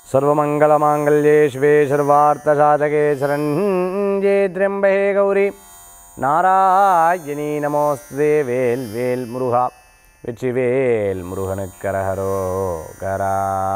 सर्वमङ्गलमाङ्गल्ये शिवे सर्वार्थसाधके शरण्ये त्र्यम्बे गौरी நாராயணி நமோஸ்தே வேல் வேல் முருகா வெற்றிவேல் முருகனுக்கரஹரோ கரா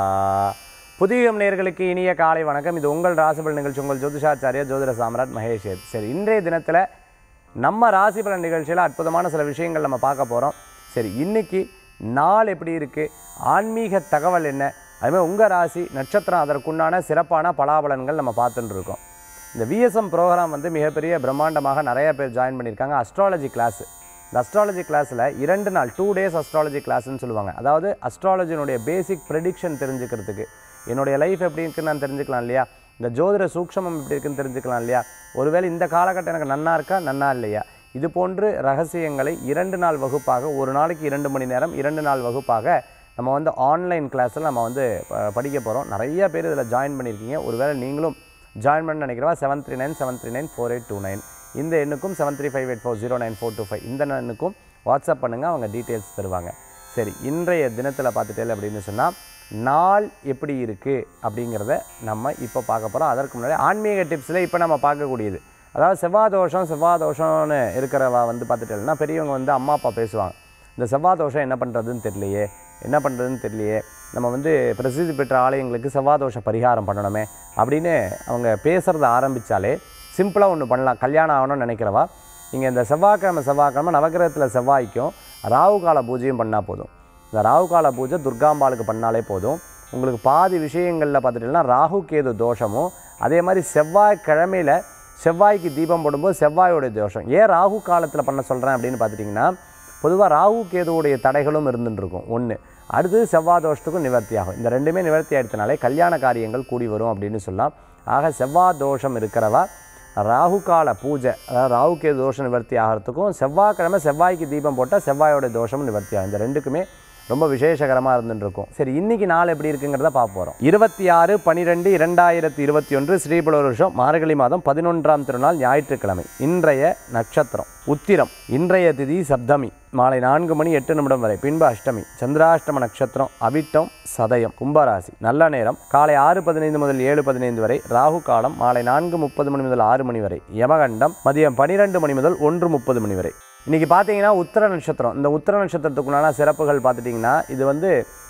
புதியம் நேர்களுக்கு இனிய காலை வணக்கம் இது உங்கள் ராசிபலன் நிகழ்ச்சி உங்கள் ஜோதிஷாச்சாரியா ஜோதிட சாம்ராட் மகேஷ் ஏத். சரி இன்றைய தினத்தில் நம்ம ராசிபலன் நிகழ்ச்சியில் அற்புதமான சில விஷயங்கள் நம்ம பார்க்க போகிறோம் சரி இன்னைக்கு நாள் எப்படி இருக்குது ஆன்மீக தகவல் என்ன அதுமாதிரி உங்கள் ராசி நட்சத்திரம் அதற்குண்டான சிறப்பான பலாபலன்கள் நம்ம பார்த்துட்டு இருக்கோம் இந்த விஎஸ்எம் ப்ரோக்ராம் வந்து மிகப்பெரிய பிரம்மாண்டமாக நிறைய பேர் ஜாயின் பண்ணியிருக்காங்க அஸ்ட்ராலஜி கிளாஸ் இந்த அஸ்ட்ராலஜி கிளாஸில் இரண்டு நாள் டூ டேஸ் அஸ்ட்ராலஜி கிளாஸ்னு சொல்லுவாங்க அதாவது அஸ்ட்ராலஜினுடைய பேசிக் ப்ரெடிக்ஷன் தெரிஞ்சுக்கிறதுக்கு என்னுடைய லைஃப் எப்படி இருக்குன்னு நான் தெரிஞ்சுக்கலாம் இல்லையா இந்த ஜோதிட சூக்ஷமம் எப்படி இருக்குன்னு தெரிஞ்சுக்கலாம் இல்லையா ஒருவேளை இந்த காலகட்டம் எனக்கு நன்னா இருக்கா நன்னா இல்லையா இது போன்று ரகசியங்களை இரண்டு நாள் வகுப்பாக ஒரு நாளைக்கு இரண்டு மணி நேரம் இரண்டு நாள் வகுப்பாக நம்ம வந்து ஆன்லைன் கிளாஸில் நம்ம வந்து ப- படிக்க போகிறோம் நிறைய பேர் இதில் ஜாயின் பண்ணியிருக்கீங்க ஒருவேளை நீங்களும் ஜாயின் பண்ண நினைக்கிறவா seven three nine seven three nine four eight two nine இந்த எண்ணுக்கும் seven three five eight four zero nine four two five இந்த எண்ணுக்கும் வாட்ஸ்அப் பண்ணுங்கள் அவங்க டீட்டெயில்ஸ் தருவாங்க சரி இன்றைய தினத்தில் பார்த்துட்டேன் அப்படின்னு சொன்னால் நாள் எப்படி இருக்குது அப்படிங்கிறத நம்ம இப்போ பார்க்க போகிறோம் அதற்கு முன்னாடி ஆன்மீக டிப்ஸில் இப்போ நம்ம பார்க்கக்கூடியது அதாவது செவ்வாய் தோஷம் செவ்வாய் தோஷம்னு இருக்கிறவா வந்து பார்த்துட்டேன்னா பெரியவங்க வந்து அம்மா அப்பா பேசுவாங்க இந்த செவ்வாய் தோஷம் என்ன பண்ணுறதுன்னு தெரியலையே என்ன பண்ணுறதுன்னு தெரியலையே நம்ம வந்து பிரசித்தி பெற்ற ஆலயங்களுக்கு செவ்வாய் தோஷ பரிகாரம் பண்ணணுமே அப்படின்னு அவங்க பேசுகிறத ஆரம்பித்தாலே சிம்பிளாக ஒன்று பண்ணலாம் கல்யாணம் ஆகணும்னு நினைக்கிறவா நீங்கள் இந்த செவ்வாய்க்கிழமை செவ்வாய்க்கிழமை நவக்கிரகத்தில் செவ்வாய்க்கும் ராகு கால பூஜையும் பண்ணால் போதும் இந்த ராகு கால பூஜை துர்காம்பாளுக்கு பண்ணாலே போதும் உங்களுக்கு பாதி விஷயங்களில் பார்த்துட்டிங்கன்னா ராகு கேது தோஷமும் அதே மாதிரி செவ்வாய்க்கிழமையில் செவ்வாய்க்கு தீபம் போடும்போது செவ்வாயோட தோஷம் ஏன் ராகு காலத்தில் பண்ண சொல்கிறேன் அப்படின்னு பார்த்துட்டிங்கன்னா பொதுவாக ராகு கேதுவுடைய தடைகளும் இருந்துட்டு இருக்கும் ஒன்று அடுத்தது செவ்வாய் தோஷத்துக்கும் நிவர்த்தி ஆகும் இந்த ரெண்டுமே நிவர்த்தி ஆயிடுத்தனாலே கல்யாண காரியங்கள் கூடி வரும் அப்படின்னு சொல்லலாம் ஆக செவ்வாய் தோஷம் இருக்கிறவா ராகு கால பூஜை அதாவது ராகு கேது தோஷம் நிவர்த்தி ஆகிறதுக்கும் செவ்வாய்க்கிழமை செவ்வாய்க்கு தீபம் போட்டால் செவ்வாயோட தோஷமும் நிவர்த்தி ஆகும் இந்த ரெண்டுக்குமே ரொம்ப விசேஷகரமாக இருந்துட்டு இருக்கும் சரி இன்னைக்கு நாள் எப்படி இருக்குங்கிறத பார்க்க போகிறோம் இருபத்தி ஆறு பன்னிரெண்டு இரண்டாயிரத்தி இருபத்தி ஒன்று ஸ்ரீபுல வருஷம் மார்கழி மாதம் பதினொன்றாம் திருநாள் ஞாயிற்றுக்கிழமை இன்றைய நட்சத்திரம் உத்திரம் இன்றைய திதி சப்தமி மாலை நான்கு மணி எட்டு நிமிடம் வரை பின்பு அஷ்டமி சந்திராஷ்டம நட்சத்திரம் அவிட்டம் சதயம் கும்பராசி நல்ல நேரம் காலை ஆறு பதினைந்து முதல் ஏழு பதினைந்து வரை ராகு காலம் மாலை நான்கு முப்பது மணி முதல் ஆறு மணி வரை யமகண்டம் மதியம் பனிரெண்டு மணி முதல் ஒன்று முப்பது மணி வரை இன்றைக்கி பார்த்தீங்கன்னா உத்தர நட்சத்திரம் இந்த உத்தர நட்சத்திரத்துக்குண்டான சிறப்புகள் பார்த்துட்டிங்கன்னா இது வந்து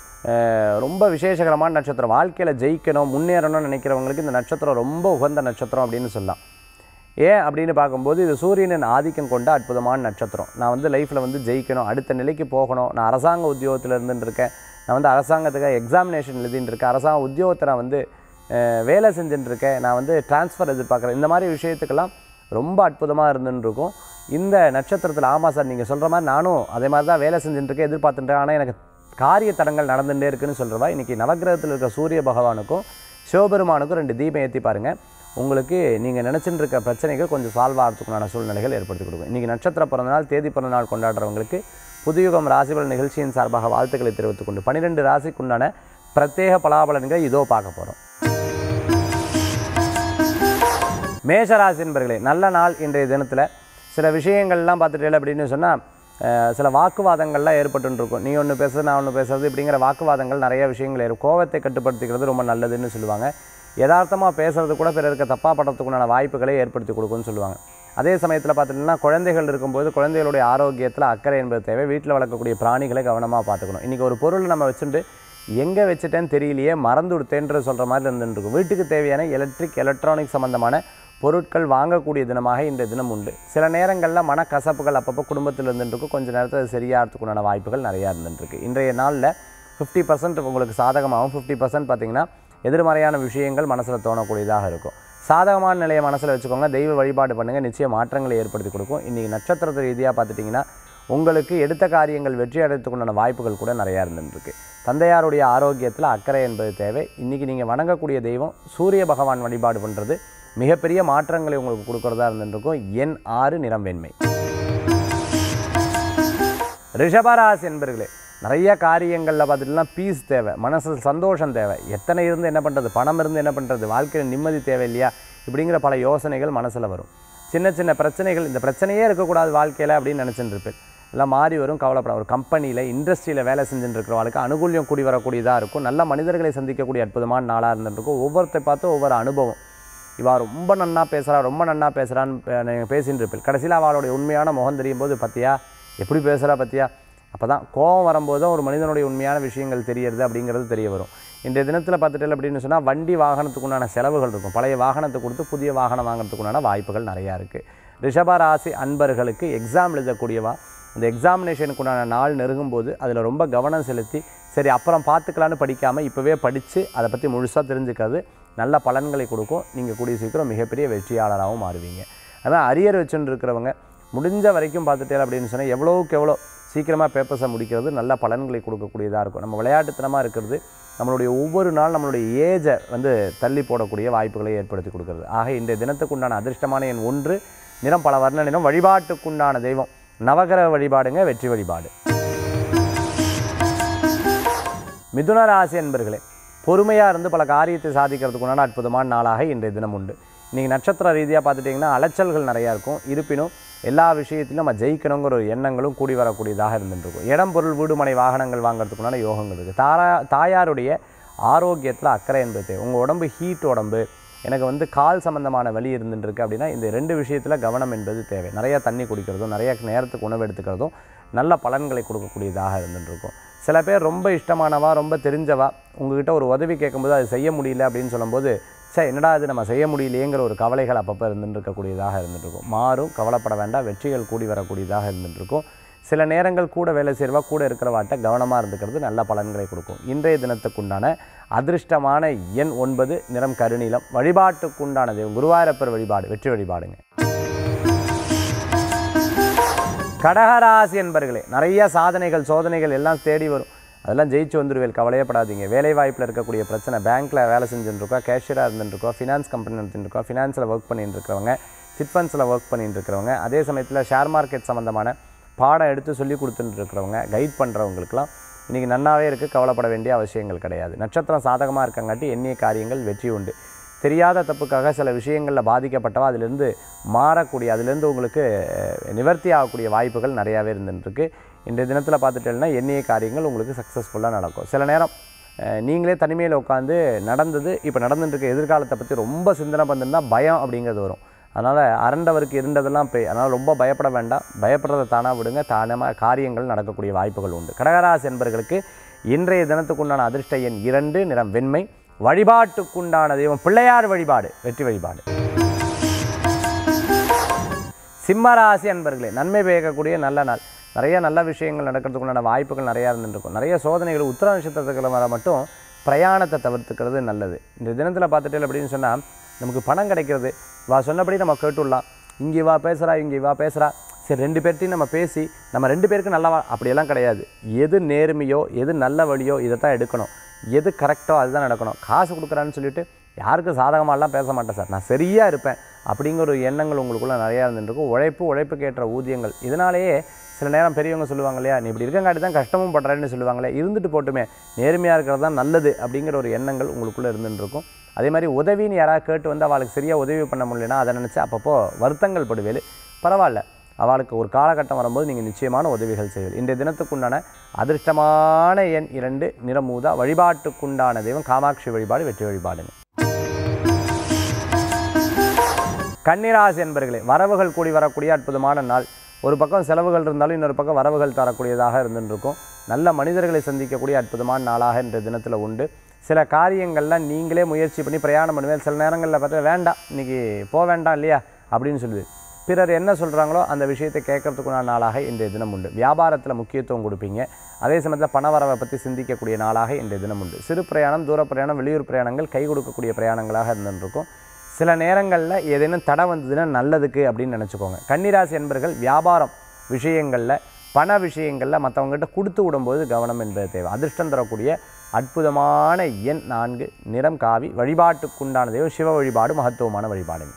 அஹ், ரொம்ப விசேஷகரமான நட்சத்திரம் வாழ்க்கையில் ஜெயிக்கணும் முன்னேறணும்னு நினைக்கிறவங்களுக்கு இந்த நட்சத்திரம் ரொம்ப உகந்த நட்சத்திரம் அப்படின்னு சொல்லலாம் ஏன் அப்படின்னு பார்க்கும்போது இது சூரியனின் ஆதிக்கம் கொண்ட அற்புதமான நட்சத்திரம் நான் வந்து லைஃப்பில் வந்து ஜெயிக்கணும் அடுத்த நிலைக்கு போகணும் நான் அரசாங்க உத்தியோகத்தில் இருந்துட்டு இருக்கேன் நான் வந்து அரசாங்கத்துக்காக எக்ஸாமினேஷன் எழுதிட்டு இருக்கேன் அரசாங்க உத்தியோகத்தை நான் வந்து அஹ், வேலை செஞ்சுட்டு இருக்கேன் நான் வந்து ட்ரான்ஸ்ஃபர் எதிர்பார்க்குறேன் இந்த மாதிரி விஷயத்துக்கெல்லாம் ரொம்ப அற்புதமாக இருந்துன்னு இருக்கும் இந்த நட்சத்திரத்தில் ஆமாம் சார் நீங்கள் சொல்கிற மாதிரி நானும் அதே மாதிரி தான் வேலை செஞ்சுட்டு இருக்கேன் எதிர்பார்த்துட்டேன் ஆனால் எனக்கு காரிய தடங்கள் நடந்துகிட்டே இருக்குன்னு சொல்கிறவா இன்றைக்கி நவக்கிரகத்தில் இருக்க சூரிய பகவானுக்கும் சிவபெருமானுக்கும் ரெண்டு தீபம் ஏற்றி பாருங்கள் உங்களுக்கு நீங்கள் நினச்சிட்டு இருக்க பிரச்சனைகள் கொஞ்சம் சால்வ் ஆகிறதுக்குண்டான சூழ்நிலைகள் ஏற்படுத்தி கொடுக்கும் இன்றைக்கி நட்சத்திர பிறந்தநாள் தேதி பிறந்தநாள் கொண்டாடுறவங்களுக்கு புதுயுகம் ராசிபலன் நிகழ்ச்சியின் சார்பாக வாழ்த்துக்களை தெரிவித்துக் கொண்டு பன்னிரெண்டு ராசிக்குண்டான பிரத்யேக பலாபலன்களை இதோ பார்க்க போகிறோம் மேஷராசி என்பர்களே நல்ல நாள் இன்றைய தினத்தில் சில விஷயங்கள்லாம் பார்த்துட்டே அப்படின்னு சொன்னால் சில வாக்குவாதங்கள்லாம் ஏற்பட்டுன்னு இருக்கும் நீ ஒன்று பேசுறது நான் ஒன்று பேசுறது இப்படிங்கிற வாக்குவாதங்கள் நிறைய விஷயங்கள் இருக்கும் கோவத்தை கட்டுப்படுத்திக்கிறது ரொம்ப நல்லதுன்னு சொல்லுவாங்க யதார்த்தமாக பேசுறது கூட பிறருக்கு தப்பாக படுறதுக்குண்டான வாய்ப்புகளை ஏற்படுத்தி கொடுக்கும்னு சொல்லுவாங்க அதே சமயத்தில் பார்த்துட்டிங்கன்னா குழந்தைகள் இருக்கும்போது குழந்தைகளுடைய ஆரோக்கியத்தில் அக்கறை என்பது தேவை வீட்டில் வளர்க்கக்கூடிய பிராணிகளை கவனமாக பார்த்துக்கணும் இன்றைக்கி ஒரு பொருள் நம்ம வச்சுட்டு எங்கே வச்சுட்டேன்னு தெரியலையே மறந்து விடுத்தேன்ற சொல்கிற மாதிரி இருந்துட்டு இருக்கும் வீட்டுக்கு தேவையான எலக்ட்ரிக் எலக்ட்ரானிக் சம்மந்தமான பொருட்கள் வாங்கக்கூடிய தினமாக இந்த தினம் உண்டு சில நேரங்களில் மனக்கசப்புகள் அப்பப்போ குடும்பத்தில் இருந்துட்டு கொஞ்ச நேரத்தில் அது சரியாகிறதுக்குண்டான வாய்ப்புகள் நிறையா இருந்துட்டுருக்கு இன்றைய நாளில் ஃபிஃப்டி பர்சன்ட் உங்களுக்கு சாதகமாகவும் ஃபிஃப்டி பர்சன்ட் பார்த்தீங்கன்னா எதிர்மறையான விஷயங்கள் மனசில் தோணக்கூடியதாக இருக்கும் சாதகமான நிலையை மனசில் வச்சுக்கோங்க தெய்வ வழிபாடு பண்ணுங்கள் நிச்சயம் மாற்றங்களை ஏற்படுத்தி கொடுக்கும் இன்றைக்கி நட்சத்திரத்து ரீதியாக பார்த்துட்டிங்கன்னா உங்களுக்கு எடுத்த காரியங்கள் வெற்றி அடைறதுக்குண்டான வாய்ப்புகள் கூட நிறையா இருந்துருக்கு தந்தையாருடைய ஆரோக்கியத்தில் அக்கறை என்பது தேவை இன்றைக்கி நீங்கள் வணங்கக்கூடிய தெய்வம் சூரிய பகவான் வழிபாடு பண்ணுறது மிகப்பெரிய மாற்றங்களை உங்களுக்கு கொடுக்குறதா இருந்துருக்கும் எண் ஆறு நிறம் வெண்மை ரிஷபராசி என்பர்களே நிறைய காரியங்களில் பார்த்துட்டுலாம் பீஸ் தேவை மனசில் சந்தோஷம் தேவை எத்தனை இருந்து என்ன பண்ணுறது பணம் இருந்து என்ன பண்ணுறது வாழ்க்கையில் நிம்மதி தேவை இல்லையா இப்படிங்கிற பல யோசனைகள் மனசில் வரும் சின்ன சின்ன பிரச்சனைகள் இந்த பிரச்சனையே இருக்கக்கூடாது வாழ்க்கையில் அப்படின்னு நினச்சிட்டு இருப்பேன் எல்லாம் மாறி வரும் கவலைப்பட ஒரு கம்பெனியில் இண்டஸ்ட்ரியில் வேலை செஞ்சுட்டு இருக்கிறவங்களுக்கு அனுகூல்யம் கூடி வரக்கூடியதாக இருக்கும் நல்ல மனிதர்களை சந்திக்கக்கூடிய அற்புதமான நாளாக இருந்துருக்கும் ஒவ்வொருத்தரை பார்த்து ஒவ்வொரு அனுபவம் இவா ரொம்ப நன்னா பேசுகிறா ரொம்ப நன்னா பேசுகிறான்னு நீங்கள் பேசின்னு இருப்பீள் கடைசியில் அவளுடைய உண்மையான முகம் தெரியும் போது பார்த்தியா எப்படி பேசுகிறா பார்த்தியா அப்போ தான் கோபம் வரும்போது தான் ஒரு மனிதனுடைய உண்மையான விஷயங்கள் தெரியறது அப்படிங்கிறது தெரிய வரும் இன்றைய தினத்தில் பார்த்துட்டு அப்படின்னு சொன்னால் வண்டி வாகனத்துக்கு உண்டான செலவுகள் இருக்கும் பழைய வாகனத்தை கொடுத்து புதிய வாகனம் வாங்குறதுக்கு உண்டான வாய்ப்புகள் நிறையா இருக்குது ரிஷப ராசி அன்பர்களுக்கு எக்ஸாம் எழுதக்கூடியவா இந்த எக்ஸாமினேஷனுக்கு உண்டான நாள் நெருங்கும்போது அதில் ரொம்ப கவனம் செலுத்தி சரி அப்புறம் பார்த்துக்கலான்னு படிக்காமல் இப்போவே படித்து அதை பற்றி முழுசாக தெரிஞ்சுக்கிறது நல்ல பலன்களை கொடுக்கும் நீங்கள் கூடிய சீக்கிரம் மிகப்பெரிய வெற்றியாளராகவும் மாறுவீங்க அதான் அரியர் வச்சுன்னு இருக்கிறவங்க முடிஞ்ச வரைக்கும் பார்த்துட்டே அப்படின்னு சொன்னால் எவ்வளோவுக்கு எவ்வளோ சீக்கிரமாக பேப்பர்ஸை முடிக்கிறது நல்ல பலன்களை கொடுக்கக்கூடியதாக இருக்கும் நம்ம விளையாட்டுத்தனமாக இருக்கிறது நம்மளுடைய ஒவ்வொரு நாள் நம்மளுடைய ஏஜை வந்து தள்ளி போடக்கூடிய வாய்ப்புகளை ஏற்படுத்தி கொடுக்கிறது ஆக இன்றைய தினத்துக்குண்டான அதிர்ஷ்டமான எண் ஒன்று நிறம் பல வர்ண நிறம் வழிபாட்டுக்குண்டான தெய்வம் நவகிரக வழிபாடுங்க வெற்றி வழிபாடு மிதுன ராசி என்பர்களே பொறுமையாக இருந்து பல காரியத்தை சாதிக்கிறதுக்குண்டான அற்புதமான நாளாக இன்றைய தினம் உண்டு இன்றைக்கி நட்சத்திர ரீதியாக பார்த்துட்டிங்கன்னா அலைச்சல்கள் நிறையா இருக்கும் இருப்பினும் எல்லா விஷயத்திலும் நம்ம ஜெயிக்கணுங்கிற ஒரு எண்ணங்களும் கூடி வரக்கூடியதாக இருந்துருக்கும் இடம் பொருள் வீடு மனை வாகனங்கள் வாங்குறதுக்குண்டான யோகங்கள் இருக்குது தாரா தாயாருடைய ஆரோக்கியத்தில் அக்கறை என்பது தேவை உங்கள் உடம்பு ஹீட் உடம்பு எனக்கு வந்து கால் சம்பந்தமான வலி இருந்துருக்கு அப்படின்னா இந்த ரெண்டு விஷயத்தில் கவனம் என்பது தேவை நிறையா தண்ணி குடிக்கிறதும் நிறைய நேரத்துக்கு உணவு எடுத்துக்கிறதும் நல்ல பலன்களை கொடுக்கக்கூடியதாக இருந்துருக்கும் சில பேர் ரொம்ப இஷ்டமானவா ரொம்ப தெரிஞ்சவா உங்ககிட்ட ஒரு உதவி கேட்கும்போது அது செய்ய முடியல அப்படின்னு சொல்லும்போது சே என்னடா இது நம்ம செய்ய முடியலையேங்கிற ஒரு கவலைகள் அப்பப்போ இருந்துட்டு இருக்கக்கூடியதாக இருந்துருக்கும் மாறும் கவலைப்பட வேண்டாம் வெற்றிகள் கூடி வரக்கூடியதாக இருந்துருக்கும் சில நேரங்கள் கூட வேலை செய்கிறவா கூட இருக்கிறவாட்ட கவனமாக இருந்துக்கிறது நல்ல பலன்களை கொடுக்கும் இன்றைய தினத்துக்குண்டான அதிர்ஷ்டமான எண் ஒன்பது நிறம் கருநீலம் வழிபாட்டுக்குண்டான தெய்வம் குருவாயூரப்பர் வழிபாடு வெற்றி வழிபாடுங்க கடகராசி என்பர்களே நிறைய சாதனைகள் சோதனைகள் எல்லாம் தேடி வரும் அதெல்லாம் ஜெயிச்சு வந்துடுவேல் கவலையப்படாதீங்க வேலை வாய்ப்பில் இருக்கக்கூடிய பிரச்சனை பேங்க்கில் வேலை செஞ்சுட்டுருக்கோம் கேஷியராக இருந்துருக்கோம் ஃபினான்ஸ் கம்பெனி நடத்திட்டுருக்கோம் ஃபினான்ஸில் ஒர்க் பண்ணிட்டு இருக்கிறவங்க சிட் ஃபண்ட்ஸில் ஒர்க் பண்ணிட்டு இருக்கிறவங்க அதே சமயத்தில் ஷேர் மார்க்கெட் சம்மந்தமான பாடம் எடுத்து சொல்லி கொடுத்துட்டு இருக்கிறவங்க கைட் பண்ணுறவங்களுக்குலாம் இன்றைக்கி நன்னாவே இருக்குது கவலைப்பட வேண்டிய அவசியங்கள் கிடையாது நட்சத்திரம் சாதகமாக இருக்கங்காட்டி எண்ணிய காரியங்கள் வெற்றி உண்டு தெரியாத தப்புக்காக சில விஷயங்களில் பாதிக்கப்பட்டவா அதிலிருந்து மாறக்கூடிய அதிலிருந்து உங்களுக்கு அஹ், நிவர்த்தி ஆகக்கூடிய வாய்ப்புகள் நிறையாவே இருந்துருக்கு இன்றைய தினத்தில் பார்த்துட்டேன்னா எண்ணிய காரியங்கள் உங்களுக்கு சக்ஸஸ்ஃபுல்லாக நடக்கும் சில நேரம் அஹ், நீங்களே தனிமையில் உட்காந்து நடந்தது இப்போ நடந்துட்டு இருக்க எதிர்காலத்தை பற்றி ரொம்ப சிந்தனை பண்ணிருந்தா பயம் அப்படிங்கிறது வரும் அதனால் அரண்டவருக்கு இருண்டதெல்லாம் போய் அதனால் ரொம்ப பயப்பட வேண்டாம் பயப்படுறதை தானாக விடுங்க தானமாக காரியங்கள் நடக்கக்கூடிய வாய்ப்புகள் உண்டு கடகராசி என்பர்களுக்கு இன்றைய தினத்துக்குண்டான அதிர்ஷ்ட எண் இரண்டு நிறம் வெண்மை வழிபாட்டுக்குண்டான தெய்வம் பிள்ளையார் வழிபாடு வெற்றி வழிபாடு சிம்மராசி அன்பர்களே நன்மை பயக்கக்கூடிய நல்ல நாள் நிறைய நல்ல விஷயங்கள் நடக்கிறதுக்குண்டான வாய்ப்புகள் நிறையா இருந்துருக்கும் நிறைய சோதனைகள் உத்தர நட்சத்திரத்துக்குள்ள வர மட்டும் பிரயாணத்தை தவிர்த்துக்கிறது நல்லது இந்த தினத்தில் பார்த்துட்டு அப்படின்னு சொன்னால் நமக்கு பணம் கிடைக்கிறது வா சொன்னபடி நம்ம கேட்டுடலாம் இங்கே வா பேசுகிறா இங்கே வா பேசுகிறா சரி ரெண்டு பேர்ட்டையும் நம்ம பேசி நம்ம ரெண்டு பேருக்கு நல்லவா அப்படியெல்லாம் கிடையாது எது நேர்மையோ எது நல்ல வழியோ இதை தான் எடுக்கணும் எது கரெக்டோ அதுதான் நடக்கணும் காசு கொடுக்குறான்னு சொல்லிட்டு யாருக்கும் சாதகமாலாம் பேச மாட்டேன் சார் நான் சரியாக இருப்பேன் அப்படிங்கிற ஒரு எண்ணங்கள் உங்களுக்குள்ள நிறையா இருந்துருக்கும் உழைப்பு உழைப்புக்கு ஏற்ற ஊதியங்கள் இதனாலேயே சில நேரம் பெரியவங்க சொல்லுவாங்க இல்லையா நீ இப்படி இருக்கங்காட்டி தான் கஷ்டமும் படுறேன்னு சொல்லுவாங்களே இருந்துட்டு போட்டுமே நேர்மையாக இருக்கிறது தான் நல்லது அப்படிங்கிற ஒரு எண்ணங்கள் உங்களுக்குள்ளே இருந்துருக்கும் அதே மாதிரி உதவின்னு யாராவது கேட்டு வந்து அவளுக்கு சரியாக உதவி பண்ண முடியலன்னா அதை நினச்சி அப்பப்போ வருத்தங்கள் படுவேல் பரவாயில்ல அவளுக்கு ஒரு காலகட்டம் வரும்போது நீங்கள் நிச்சயமான உதவிகள் செய்வீர்கள் இன்றைய தினத்துக்குண்டான அதிர்ஷ்டமான எண் இரண்டு நிறமூதா வழிபாட்டுக்குண்டான தெய்வம் காமாட்சி வழிபாடு வெற்றி வழிபாடுங்க கன்னிராசி என்பர்களே வரவுகள் கூடி வரக்கூடிய அற்புதமான நாள் ஒரு பக்கம் செலவுகள் இருந்தாலும் இன்னொரு பக்கம் வரவுகள் தரக்கூடியதாக இருந்துருக்கும் நல்ல மனிதர்களை சந்திக்கக்கூடிய அற்புதமான நாளாக இன்றைய தினத்தில் உண்டு சில காரியங்கள்லாம் நீங்களே முயற்சி பண்ணி பிரயாணம் பண்ணுவேன் சில நேரங்களில் பார்த்தா வேண்டாம் இன்றைக்கி போக வேண்டாம் இல்லையா அப்படின்னு சொல்லுது பிறர் என்ன சொல்கிறாங்களோ அந்த விஷயத்தை கேட்கறதுக்குண்டான நாளாக இன்றைய தினம் உண்டு வியாபாரத்தில் முக்கியத்துவம் கொடுப்பீங்க அதே சமயத்தில் பணவரவை பற்றி சிந்திக்கக்கூடிய நாளாக இன்றைய தினம் உண்டு சிறு பிரயாணம் தூர பிரயாணம் வெளியூர் பிரயாணங்கள் கை கொடுக்கக்கூடிய பிரயாணங்களாக இருந்துருக்கும் சில நேரங்களில் ஏதேனும் தடை வந்ததுன்னா நல்லதுக்கு அப்படின்னு நினச்சிக்கோங்க கன்னிராசி என்பர்கள் வியாபாரம் விஷயங்களில் பண விஷயங்களில் மற்றவங்ககிட்ட கொடுத்து விடும்போது கவனம் என்பது தேவை அதிர்ஷ்டம் தரக்கூடிய அற்புதமான எண் நான்கு நிறம் காவி வழிபாட்டுக்குண்டான தெய்வம் சிவ வழிபாடு மகத்துவமான வழிபாடுங்க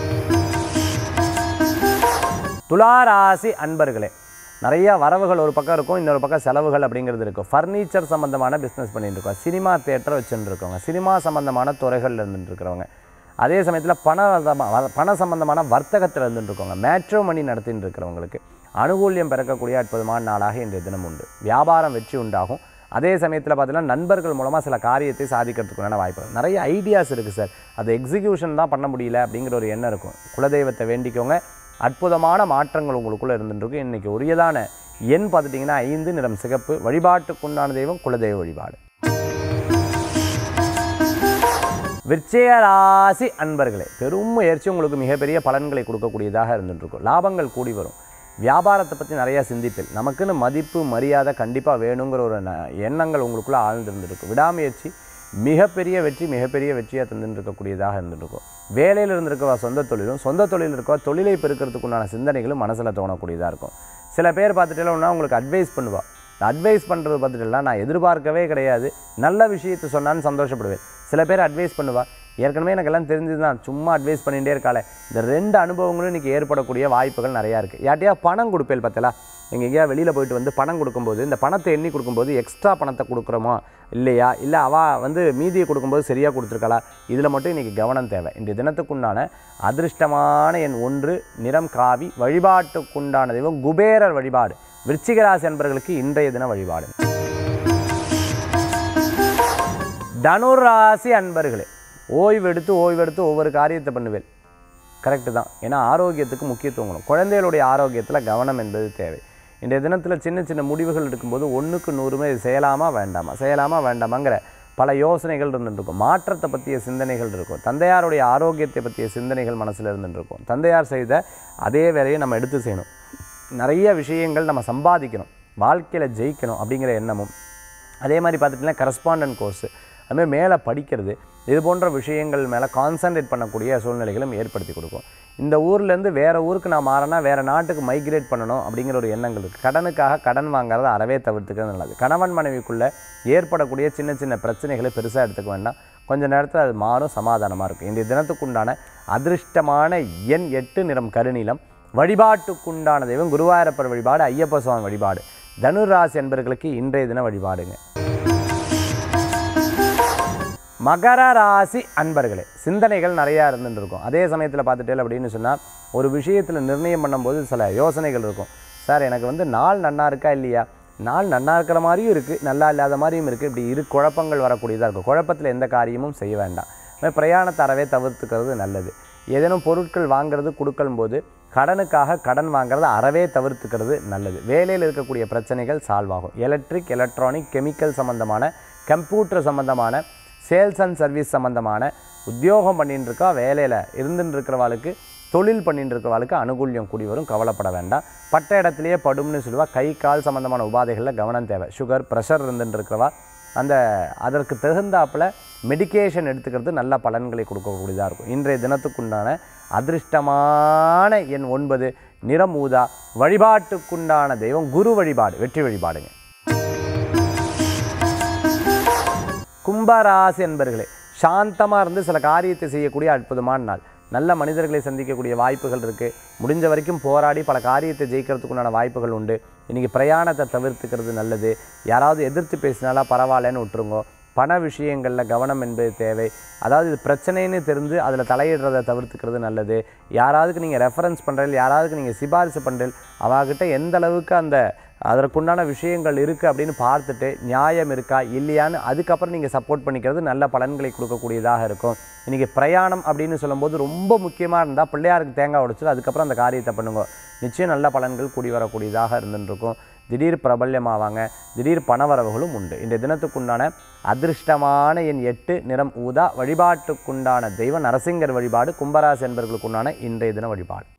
துளாராசி அன்பர்களே நிறைய வரவுகள் ஒரு பக்கம் இருக்கும் இன்னொரு பக்கம் செலவுகள் அப்படிங்கிறது இருக்கும் ஃபர்னிச்சர் சம்மந்தமான பிஸ்னஸ் பண்ணிட்டு இருக்கோம் சினிமா தேட்டர் வச்சுட்டு இருக்கவங்க சினிமா சம்மந்தமான துறைகளில் இருந்துட்டு இருக்கிறவங்க அதே சமயத்தில் பண வர்த்தமா- வ- பண சம்பந்தமான வர்த்தகத்தில் இருந்துட்டு இருக்கவங்க மேட்ரோ மணி நடத்திட்டு இருக்கிறவங்களுக்கு அனுகூல்யம் பிறக்கக்கூடிய அற்புதமான நாளாக இன்றைய தினம் உண்டு வியாபாரம் வெற்றி உண்டாகும் அதே சமயத்தில் பார்த்தீங்கன்னா நண்பர்கள் மூலமாக சில காரியத்தை சாதிக்கிறதுக்குண்டான வாய்ப்பு நிறைய ஐடியாஸ் இருக்குது சார் அது எக்ஸிக்யூஷன் தான் பண்ண முடியல அப்படிங்கிற ஒரு எண்ணம் இருக்கும் குலதெய்வத்தை வேண்டிக்கோங்க அற்புதமான மாற்றங்கள் உங்களுக்குள்ளே இருந்துருக்கு இன்றைக்கி உரியதான எண் பார்த்துட்டிங்கன்னா ஐந்து நிறம் சிகப்பு வழிபாட்டுக்குண்டான தெய்வம் குலதெய்வ வழிபாடு விருச்சிக ராசி அன்பர்களே பெரும் முயற்சி உங்களுக்கு மிகப்பெரிய பலன்களை கொடுக்கக்கூடியதாக இருந்துட்டுருக்கும் லாபங்கள் கூடி வரும் வியாபாரத்தை பற்றி நிறையா சிந்திப்பில் நமக்குன்னு மதிப்பு மரியாதை கண்டிப்பாக வேணுங்கிற ஒரு ந- எண்ணங்கள் உங்களுக்குள்ளே ஆழ்ந்திருந்துருக்கும் விடாமுயற்சி மிகப்பெரிய வெற்றி மிகப்பெரிய வெற்றியாக தந்துட்டு இருக்கக்கூடியதாக இருந்துருக்கும் வேலையில் இருந்திருக்கவா சொந்த தொழிலும் சொந்த தொழில் இருக்கவா தொழிலை பெருக்கிறதுக்குண்டான சிந்தனைகளும் மனசில் தோணக்கூடியதாக இருக்கும் சில பேர் பார்த்துட்டேன்னா உங்களுக்கு அட்வைஸ் பண்ணுவா அட்வைஸ் பண்ணுறது பார்த்துட்டுலாம் நான் எதிர்பார்க்கவே கிடையாது நல்ல விஷயத்தை சொன்னான்னு சந்தோஷப்படுவேன் சில பேர் அட்வைஸ் பண்ணுவா ஏற்கனவே எனக்கு எல்லாம் தெரிஞ்சது தான் சும்மா அட்வைஸ் பண்ணிகிட்டே இருக்காளே இந்த ரெண்டு அனுபவங்களும் இன்றைக்கி ஏற்படக்கூடிய வாய்ப்புகள் நிறையா இருக்குது யார்ட்டையா பணம் கொடுப்பேன் பார்த்தல நீங்கள் எங்கேயா வெளியில் போயிட்டு வந்து பணம் கொடுக்கும்போது இந்த பணத்தை எண்ணி கொடுக்கும்போது எக்ஸ்ட்ரா பணத்தை கொடுக்குறோமா இல்லையா இல்லை அவ வந்து மீதியை கொடுக்கும்போது சரியாக கொடுத்துருக்காளா இதில் மட்டும் இன்றைக்கி கவனம் தேவை இன்றைய தினத்துக்குண்டான அதிர்ஷ்டமான எண் ஒன்று நிறம் காவி வழிபாட்டுக்குண்டான தெய்வம் குபேரர் வழிபாடு விருச்சிகராசி என்பவர்களுக்கு இன்றைய தின வழிபாடு தனுராசி அன்பர்களே ஓய்வெடுத்து ஓய்வெடுத்து ஒவ்வொரு காரியத்தை பண்ணுவேன் கரெக்டு தான் ஏன்னா ஆரோக்கியத்துக்கு முக்கியத்துவம் கொடுக்கணும். குழந்தைகளுடைய ஆரோக்கியத்தில் கவனம் என்பது தேவை இன்றைய தினத்தில் சின்ன சின்ன முடிவுகள் எடுக்கும்போது ஒன்றுக்கு நூறுமே இது செய்யலாமா வேண்டாமா செய்யலாமா வேண்டாமாங்கிற பல யோசனைகள் இருந்துருக்கும் மாற்றத்தை பற்றிய சிந்தனைகள் இருக்கும் தந்தையாருடைய ஆரோக்கியத்தை பற்றிய சிந்தனைகள் மனசில் இருந்துருக்கும் தந்தையார் செய்த அதே வேலையை நம்ம எடுத்து செய்யணும் நிறைய விஷயங்கள் நம்ம சம்பாதிக்கணும் வாழ்க்கையில் ஜெயிக்கணும் அப்படிங்கிற எண்ணமும் அதே மாதிரி பார்த்துட்டிங்கன்னா கரஸ்பாண்டன்ட் கோர்ஸு அதுமாதிரி மேலே படிக்கிறது இது போன்ற விஷயங்கள் மேலே கான்சன்ட்ரேட் பண்ணக்கூடிய சூழ்நிலைகளும் ஏற்படுத்தி கொடுக்கும் இந்த ஊர்லேருந்து வேறு ஊருக்கு நான் மாறினா வேறு நாட்டுக்கு மைக்ரேட் பண்ணணும் அப்படிங்கிற ஒரு எண்ணங்கள் இருக்குது கடனுக்காக கடன் வாங்குறத அறவே தவிர்த்துக்கிறது நல்லது கணவன் மனைவிக்குள்ளே ஏற்படக்கூடிய சின்ன சின்ன பிரச்சனைகளை பெருசாக எடுத்துக்க வேண்டாம் கொஞ்ச நேரத்தில் அது மாறும் சமாதானமாக இருக்கும் இன்றைய தினத்துக்குண்டான அதிர்ஷ்டமான எண் எட்டு நிறம் கருநீலம் வழிபாட்டுக்குண்டான தெய்வம் குருவாயூரப்பர் வழிபாடு ஐயப்ப சுவாமி வழிபாடு தனுராசி என்பவர்களுக்கு இன்றைய தின வழிபாடுங்க மகர ராசி அன்பர்களே சிந்தனைகள் நிறையா இருந்துட்டு இருக்கும் அதே சமயத்தில் பார்த்துட்டே அப்படின்னு சொன்னால் ஒரு விஷயத்தில் நிர்ணயம் பண்ணும்போது சில யோசனைகள் இருக்கும் சார் எனக்கு வந்து நாள் நன்னா இருக்கா இல்லையா நாள் நன்னா இருக்கிற மாதிரியும் இருக்குது நல்லா இல்லாத மாதிரியும் இருக்குது இப்படி இரு குழப்பங்கள் வரக்கூடியதாக இருக்கும் குழப்பத்தில் எந்த காரியமும் செய்ய வேண்டாம் ஆனா, பிரயாணத்தை அறவே தவிர்த்துக்கிறது நல்லது ஏதேனும் பொருட்கள் வாங்குறது கொடுக்கும் போது கடனுக்காக கடன் வாங்குறத அறவே தவிர்த்துக்கிறது நல்லது வேலையில் இருக்கக்கூடிய பிரச்சனைகள் சால்வ் ஆகும் எலக்ட்ரிக் எலக்ட்ரானிக் கெமிக்கல் சம்மந்தமான கம்ப்யூட்டர் சம்மந்தமான சேல்ஸ் அண்ட் சர்வீஸ் சம்மந்தமான உத்தியோகம் பண்ணிட்டு இருக்கா வேலையில் இருந்துட்டு இருக்கிறவாளுக்கு தொழில் பண்ணிட்டு இருக்கிறவாளுக்கு அனுகூல்யம் கூடி வரும் கவலைப்பட வேண்டாம் பட்ட இடத்துலையே படும்னு சொல்லுவா கை கால் சம்மந்தமான உபாதைகளில் கவனம் தேவை சுகர் ப்ரெஷர் இருந்துட்டு இருக்கிறவா அந்த அதற்கு தகுந்தாப்புல மெடிகேஷன் எடுத்துக்கிறது நல்ல பலன்களை கொடுக்கக்கூடியதாக இருக்கும் இன்றைய தினத்துக்குண்டான அதிர்ஷ்டமான எண் ஒன்பது நிறம் ஊதா வழிபாட்டுக்குண்டான தெய்வம் குரு வழிபாடு வெற்றி வழிபாடுங்க கும்பராசி என்பர்களே சாந்தமாக இருந்து சில காரியத்தை செய்யக்கூடிய அற்புதமான நாள் நல்ல மனிதர்களை சந்திக்கக்கூடிய வாய்ப்புகள் இருக்குது முடிஞ்ச வரைக்கும் போராடி பல காரியத்தை ஜெயிக்கிறதுக்குண்டான வாய்ப்புகள் உண்டு இன்றைக்கி பிரயாணத்தை தவிர்த்துக்கிறது நல்லது யாராவது எதிர்த்து பேசினாலா பரவாயில்லன்னு விட்டுருங்கோ பண விஷயங்களில் கவனம் என்பது தேவை அதாவது இது பிரச்சனைன்னு தெரிஞ்சு அதில் தலையிடுறதை தவிர்த்துக்கிறது நல்லது யாராவதுக்கு நீங்கள் ரெஃபரன்ஸ் பண்ணுறீங்க யாராவதுக்கு நீங்கள் சிபாரிசு பண்ணுறீங்க அவாகிட்ட எந்த அளவுக்கு அந்த அதற்குண்டான விஷயங்கள் இருக்குது அப்படின்னு பார்த்துட்டு நியாயம் இருக்கா இல்லையான்னு அதுக்கப்புறம் நீங்கள் சப்போர்ட் பண்ணிக்கிறது நல்ல பலன்களை கொடுக்கக்கூடியதாக இருக்கும் இன்றைக்கி பிரயாணம் அப்படின்னு சொல்லும்போது ரொம்ப முக்கியமாக இருந்தால் பிள்ளையாருக்கு தேங்காய் உடைச்சிட்டு அதுக்கப்புறம் அந்த காரியத்தை பண்ணுங்க நிச்சயம் நல்ல பலன்கள் கூடி வரக்கூடியதாக இருந்துருக்கும் திடீர் பிரபல்யமாவாங்க திடீர் பணவரவுகளும் உண்டு இந்த தினத்துக்குண்டான அதிர்ஷ்டமான என் எட்டு நிறம் ஊதா வழிபாட்டுக்குண்டான தெய்வ நரசிங்கர் வழிபாடு கும்பராசி என்பவர்களுக்குண்டான இன்றைய தின வழிபாடு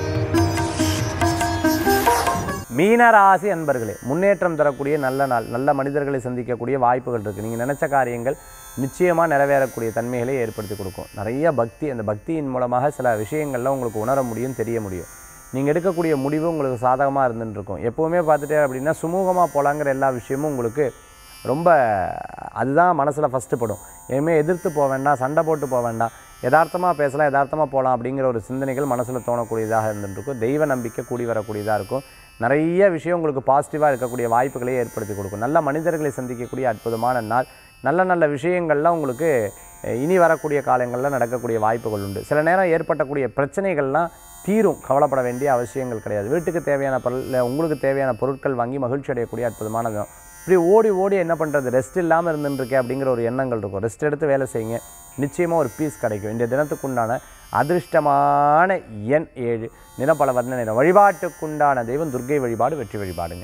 மீனராசி அன்பர்களே முன்னேற்றம் தரக்கூடிய நல்ல நாள் நல்ல மனிதர்களை சந்திக்கக்கூடிய வாய்ப்புகள் இருக்குது நீங்கள் நினச்ச காரியங்கள் நிச்சயமாக நிறைவேறக்கூடிய தன்மைகளை ஏற்படுத்தி கொடுக்கும் நிறைய பக்தி அந்த பக்தியின் மூலமாக சில விஷயங்கள்லாம் உங்களுக்கு உணர முடியும் தெரிய முடியும் நீங்கள் எடுக்கக்கூடிய முடிவு உங்களுக்கு சாதகமாக இருந்துட்டு இருக்கும் எப்போவுமே பார்த்துட்டே அப்படின்னா சுமூகமாக போகலாங்கிற எல்லா விஷயமும் உங்களுக்கு ரொம்ப அதுதான் மனசில் ஃபஸ்ட்டு படும் எதுவுமே எதிர்த்து போக வேண்டாம் சண்டை போட்டு போக வேண்டாம் யதார்த்தமாக பேசலாம் யதார்த்தமாக போகலாம் அப்படிங்கிற ஒரு சிந்தனைகள் மனசில் தோணக்கூடியதாக இருந்துருக்கும் தெய்வ நம்பிக்கை கூடி வரக்கூடியதாக இருக்கும் நிறைய விஷயம் உங்களுக்கு பாசிட்டிவாக இருக்கக்கூடிய வாய்ப்புகளை ஏற்படுத்தி கொடுக்கும் நல்ல மனிதர்களை சந்திக்கக்கூடிய அற்புதமான நாள் நல்ல நல்ல விஷயங்கள்லாம் உங்களுக்கு அஹ், இனி வரக்கூடிய காலங்களில் நடக்கக்கூடிய வாய்ப்புகள் உண்டு சில நேரம் ஏற்பட்டக்கூடிய பிரச்சனைகள்லாம் தீரும் கவலைப்பட வேண்டிய அவசியங்கள் கிடையாது வீட்டுக்கு தேவையான பொருள் இல்லை உங்களுக்கு தேவையான பொருட்கள் வாங்கி மகிழ்ச்சி அடையக்கூடிய அற்புதமான தினம் இப்படி ஓடி ஓடி என்ன பண்ணுறது ரெஸ்ட் இல்லாமல் இருந்துருக்கே அப்படிங்கிற ஒரு எண்ணங்கள் இருக்கும் ரெஸ்ட் எடுத்து வேலை செய்யுங்க நிச்சயமாக ஒரு பீஸ் கிடைக்கும் இந்த தினத்துக்குண்டான அதிர்ஷ்டமான எண் ஏழு நிறப்பல வர்ண நிறம் வழிபாட்டுக்குண்டான தெய்வம் துர்க்கை வழிபாடு வெற்றி வழிபாடுங்க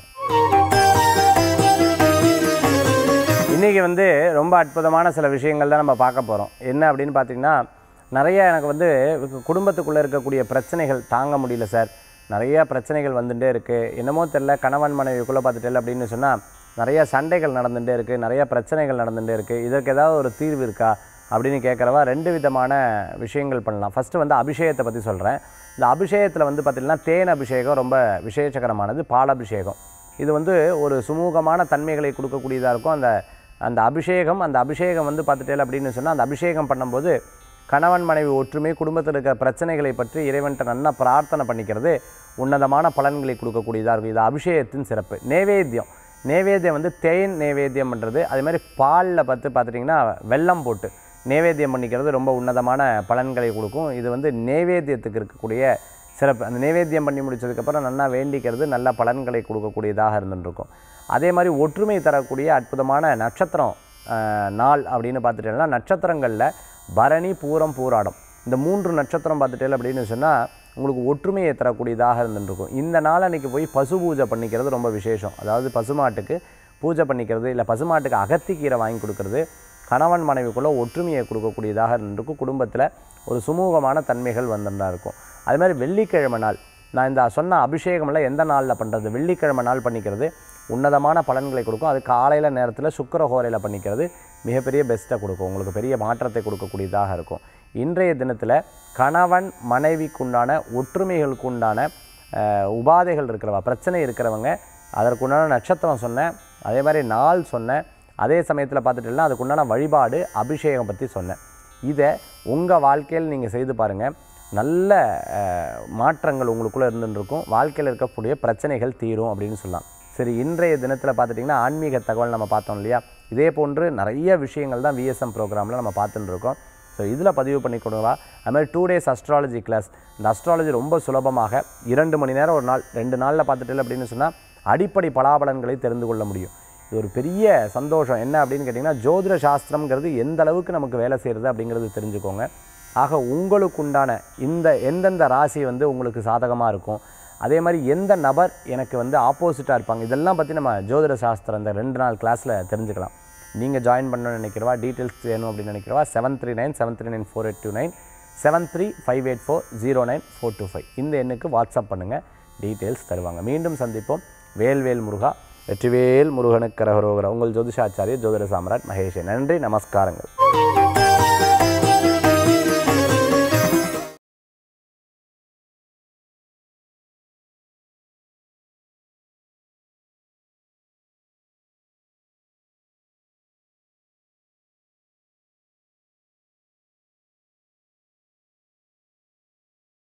இன்றைக்கி வந்து ரொம்ப அற்புதமான சில விஷயங்கள் தான் நம்ம பார்க்க போகிறோம் என்ன அப்படின்னு பார்த்தீங்கன்னா நிறைய எனக்கு வந்து குடும்பத்துக்குள்ளே இருக்கக்கூடிய பிரச்சனைகள் தாங்க முடியல சார் நிறைய பிரச்சனைகள் வந்துட்டே இருக்குது என்னமோ தெரில கணவன் மனைவிக்குள்ளே பார்த்துட்டே அப்படின்னு சொன்னால் நிறைய சண்டைகள் நடந்துகிட்டே இருக்குது நிறைய பிரச்சனைகள் நடந்துகிட்டே இருக்குது இதற்கு ஏதாவது ஒரு தீர்வு இருக்கா அப்படின்னு கேட்குறவா ரெண்டு விதமான விஷயங்கள் பண்ணலாம் ஃபஸ்ட்டு வந்து அபிஷேகத்தை பற்றி சொல்கிறேன் இந்த அபிஷேகத்தில் வந்து பார்த்திங்கன்னா தேன் அபிஷேகம் ரொம்ப விசேஷகரமானது பால் அபிஷேகம் இது வந்து ஒரு சுமூகமான தன்மைகளை கொடுக்கக்கூடியதாக இருக்கும் அந்த அந்த அபிஷேகம் அந்த அபிஷேகம் வந்து பார்த்துட்டேன் அப்படின்னு சொன்னால் அந்த அபிஷேகம் பண்ணும்போது கணவன் மனைவி ஒற்றுமை குடும்பத்தில் இருக்கிற பிரச்சனைகளை பற்றி இறைவன்கிட்ட நல்லா பிரார்த்தனை பண்ணிக்கிறது உன்னதமான பலன்களை கொடுக்கக்கூடியதாக இருக்கும் இது அபிஷேகத்தின் சிறப்பு நேவேத்தியம் நேவேத்தியம் வந்து தேன் நேவேத்தியம் பண்ணுறது அதே மாதிரி பாலில் பார்த்து பார்த்துட்டிங்கன்னா வெல்லம் போட்டு நேவேத்தியம் பண்ணிக்கிறது ரொம்ப உன்னதமான பலன்களை கொடுக்கும் இது வந்து நேவேத்தியத்துக்கு இருக்கக்கூடிய சிறப்பு அந்த நேவேத்தியம் பண்ணி முடிச்சதுக்கப்புறம் நல்லா வேண்டிக்கிறது நல்ல பலன்களை கொடுக்கக்கூடியதாக இருந்துருக்கும் அதே மாதிரி ஒற்றுமை தரக்கூடிய அற்புதமான நட்சத்திரம் அஹ், நாள் அப்படின்னு பார்த்துட்டீங்கன்னா நட்சத்திரங்களில் பரணி பூரம் பூராடம் இந்த மூன்று நட்சத்திரம் பார்த்துட்டேன் அப்படின்னு சொன்னால் உங்களுக்கு ஒற்றுமையை தரக்கூடியதாக இருந்துருக்கும் இந்த நாள் அன்னைக்கு போய் பசு பூஜை பண்ணிக்கிறது ரொம்ப விசேஷம் அதாவது பசுமாட்டுக்கு பூஜை பண்ணிக்கிறது இல்லை பசுமாட்டுக்கு அகத்திக்கீரை வாங்கி கொடுக்கறது கணவன் மனைவிக்குள்ளே ஒற்றுமையை கொடுக்கக்கூடியதாக இருந்திருக்கும் குடும்பத்தில் ஒரு சுமூகமான தன்மைகள் வந்துட்டா இருக்கும் அது மாதிரி வெள்ளிக்கிழமை நாள் நான் இந்த சொன்ன அபிஷேகம்லாம் எந்த நாளில் பண்ணுறது வெள்ளிக்கிழமை நாள் பண்ணிக்கிறது உன்னதமான பலன்களை கொடுக்கும் அது காலையில் நேரத்தில் சுக்கரஹோரையில் பண்ணிக்கிறது மிகப்பெரிய பெஸ்ட்டை கொடுக்கும் உங்களுக்கு பெரிய மாற்றத்தை கொடுக்கக்கூடியதாக இருக்கும் இன்றைய தினத்தில் கணவன் மனைவிக்குண்டான ஒற்றுமைகளுக்குண்டான அஹ், உபாதைகள் இருக்கிறவா பிரச்சனை இருக்கிறவங்க அதற்குண்டான நட்சத்திரம் சொன்னேன் அதே மாதிரி நாள் சொன்னேன் அதே சமயத்தில் பார்த்துட்டீங்கன்னா அதுக்குண்டான வழிபாடு அபிஷேகம் பற்றி சொன்னேன் இதை உங்கள் வாழ்க்கையில் நீங்கள் செய்து பாருங்கள் நல்ல அஹ், மாற்றங்கள் உங்களுக்குள்ளே இருந்துருக்கும் வாழ்க்கையில் இருக்கக்கூடிய பிரச்சனைகள் தீரும் அப்படின்னு சொல்லலாம் சரி இன்றைய தினத்தில் பார்த்துட்டிங்கன்னா ஆன்மீக தகவல் நம்ம பார்த்தோம் இல்லையா இதே போன்று நிறைய விஷயங்கள் தான் விஎஸ்எம் ப்ரோக்ராமில் நம்ம பார்த்துட்டு இருக்கோம் ஸோ இதில் பதிவு பண்ணி கொடுங்களா அது மாதிரி டூ டேஸ் அஸ்ட்ராலஜி கிளாஸ் இந்த அஸ்ட்ராலஜி ரொம்ப சுலபமாக இரண்டு மணி நேரம் ஒரு நாள் ரெண்டு நாளில் பார்த்துட்டு அப்படின்னு சொன்னால் அடிப்படை பலாபலன்களை தெரிந்து கொள்ள முடியும் இது ஒரு பெரிய சந்தோஷம் என்ன அப்படின்னு கேட்டிங்கன்னா ஜோதிட சாஸ்திரம்ங்கிறது எந்த அளவுக்கு நமக்கு வேலை செய்கிறது அப்படிங்கிறது தெரிஞ்சுக்கோங்க ஆக உங்களுக்குண்டான இந்த எந்தெந்த ராசி வந்து உங்களுக்கு சாதகமாக இருக்கும் அதே மாதிரி எந்த நபர் எனக்கு வந்து ஆப்போசிட்டாக இருப்பாங்க இதெல்லாம் பற்றி நம்ம ஜோதிட சாஸ்திரம் இந்த ரெண்டு நாள் கிளாஸில் தெரிஞ்சுக்கலாம் நீங்கள் ஜாயின் பண்ணணும்னு நினைக்கிறவா டீட்டெயில்ஸ் வேணும் அப்படின்னு நினைக்கிறவா seven three nine seven three nine four eight two nine seven three five eight four zero nine four two five இந்த எண்ணுக்கு வாட்ஸ்அப் பண்ணுங்கள் டீட்டெயில்ஸ் தருவாங்க மீண்டும் சந்திப்போம் வேல்வேல் முருகா வெற்றிவேல் முருகனுக்கு கரகரோகர உங்கள் ஜோதிஷாச்சாரிய ஜோதிட சாம்ராட் மகேஷன் நன்றி நமஸ்காரங்கள்